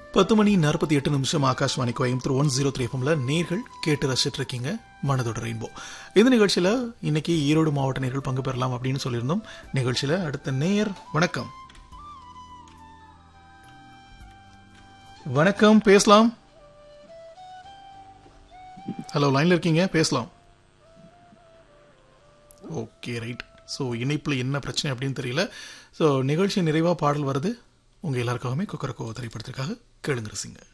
பத்து மணி நாற்பத்தி எட்டு நிமிஷம் Akashvani Coimbatore one zero three எஃப்எம்ல நேர்கள் கேட்டு ரசிச்சிட்டு இருக்கீங்க மனதோட ரெயின்போ இந்த நிகழ்ச்சியில இன்னைக்கு ஈரோடு மாவட்ட நேர்கள் பங்கு பெறலாம் அப்படின்னு சொல்லியிருந்தோம் நிகழ்ச்சியில அடுத்த நேயர் வணக்கம் வணக்கம் பேசலாம் ஹலோ லைன்ல இருக்கீங்க பேசலாம் ஓகே ரைட் ஸோ இணைப்பில் என்ன பிரச்சனை அப்படின்னு தெரியல ஸோ நிகழ்ச்சி நிறைவாக பாடல் வருது உங்கள் எல்லாருக்காகவுமே கொக்கரக்கோ திரைப்படத்திற்காக கேளுங்க ரசிங்க